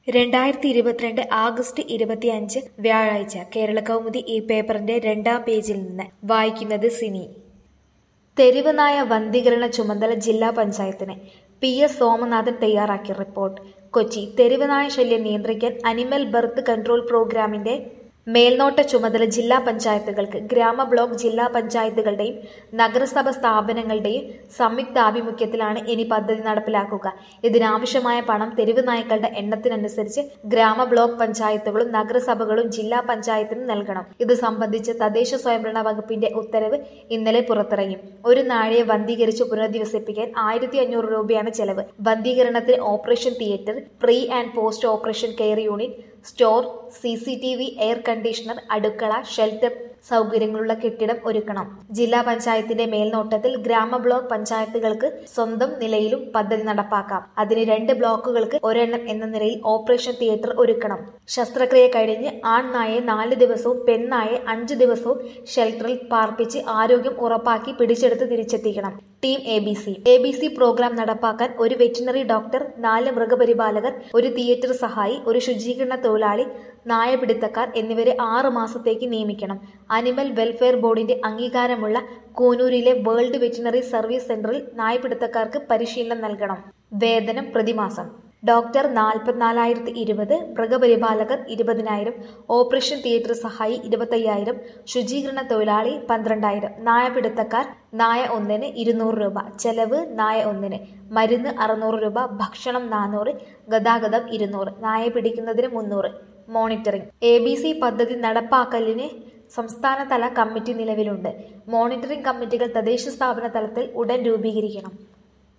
രണ്ടായിരത്തി ഇരുപത്തിരണ്ട് ആഗസ്റ്റ് ഇരുപത്തിയഞ്ച് വ്യാഴാഴ്ച കേരളകൗമുദി ഈ പേപ്പറിന്റെ രണ്ടാം പേജിൽ നിന്ന് വായിക്കുന്നത് സിനി തെരുവ് നായ വന്ധീകരണ ചുമതല ജില്ലാ പഞ്ചായത്തിന് പി എസ് സോമനാഥൻ തയ്യാറാക്കിയ റിപ്പോർട്ട് കൊച്ചി തെരുവ് നായ ശല്യം നിയന്ത്രിക്കാൻ അനിമൽ ബർത്ത് കൺട്രോൾ പ്രോഗ്രാമിന്റെ മേൽനോട്ട ചുമതല ജില്ലാ പഞ്ചായത്തുകൾക്ക് ഗ്രാമ ബ്ലോക്ക് ജില്ലാ പഞ്ചായത്തുകളുടെയും നഗരസഭ സ്ഥാപനങ്ങളുടെയും സംയുക്താഭിമുഖ്യത്തിലാണ് ഇനി പദ്ധതി നടപ്പിലാക്കുക ഇതിനാവശ്യമായ പണം തെരുവ് നായ്ക്കളുടെ എണ്ണത്തിനനുസരിച്ച് ഗ്രാമ ബ്ലോക്ക് പഞ്ചായത്തുകളും നഗരസഭകളും ജില്ലാ പഞ്ചായത്തിനും നൽകണം ഇത് സംബന്ധിച്ച് തദ്ദേശ സ്വയംഭരണ വകുപ്പിന്റെ ഉത്തരവ് ഇന്നലെ പുറത്തിറങ്ങി ഒരു നായയെ വന്ധീകരിച്ച് പുനരധിവസിപ്പിക്കാൻ ആയിരത്തി അഞ്ഞൂറ് രൂപയാണ് ചെലവ് വന്ധീകരണത്തിന് operation theatre pre and post operation care unit store C C T V air conditioner അടുക്കള ഷെൽട്ടർ സൗകര്യങ്ങളുള്ള കെട്ടിടം ഒരുക്കണം ജില്ലാ പഞ്ചായത്തിന്റെ മേൽനോട്ടത്തിൽ ഗ്രാമ ബ്ലോക്ക് പഞ്ചായത്തുകൾക്ക് സ്വന്തം നിലയിലും പദ്ധതി നടപ്പാക്കാം അതിന് രണ്ട് ബ്ലോക്കുകൾക്ക് ഒരെണ്ണം എന്ന നിലയിൽ ഓപ്പറേഷൻ തിയേറ്റർ ഒരുക്കണം ശസ്ത്രക്രിയ കഴിഞ്ഞ് ആൺനായെ നാല് ദിവസവും പെൺനായെ അഞ്ചു ദിവസവും ഷെൽട്ടറിൽ പാർപ്പിച്ച് ആരോഗ്യം ഉറപ്പാക്കി പിടിച്ചെടുത്ത് തിരിച്ചെത്തിക്കണം team A B C A B C program നടപ്പാക്കാൻ ഒരു വെറ്റിനറി ഡോക്ടർ നാല് മൃഗപരിപാലകർ ഒരു തിയേറ്റർ സഹായി ഒരു ശുചീകരണ തൊഴിലാളി നായപിടുത്തക്കാർ എന്നിവരെ ആറ് മാസത്തേക്ക് നിയമിക്കണം അനിമൽ വെൽഫെയർ ബോർഡിന്റെ അംഗീകാരമുള്ള കൂനൂരിലെ വേൾഡ് വെറ്റിനറി സർവീസ് സെന്ററിൽ നായപിടുത്തക്കാർക്ക് പരിശീലനം നൽകണം വേതനം പ്രതിമാസം ഡോക്ടർ നാൽപ്പത്തിനാലായിരത്തി ഇരുപത് മൃഗപരിപാലകർ ഇരുപതിനായിരം ഓപ്പറേഷൻ തിയേറ്റർ സഹായി ഇരുപത്തയ്യായിരം ശുചീകരണ തൊഴിലാളി പന്ത്രണ്ടായിരം നായപിടുത്തക്കാർ നായ ഒന്നിന് ഇരുന്നൂറ് രൂപ ചെലവ് നായ ഒന്നിന് മരുന്ന് അറുന്നൂറ് രൂപ ഭക്ഷണം നാനൂറ് ഗതാഗതം ഇരുന്നൂറ് നായ പിടിക്കുന്നതിന് മുന്നൂറ് മോണിറ്ററിംഗ് എ ബി സി പദ്ധതി നടപ്പാക്കലിന് സംസ്ഥാനതല കമ്മിറ്റി നിലവിലുണ്ട് മോണിറ്ററിംഗ് കമ്മിറ്റികൾ തദ്ദേശ സ്ഥാപന തലത്തിൽ ഉടൻ രൂപീകരിക്കണം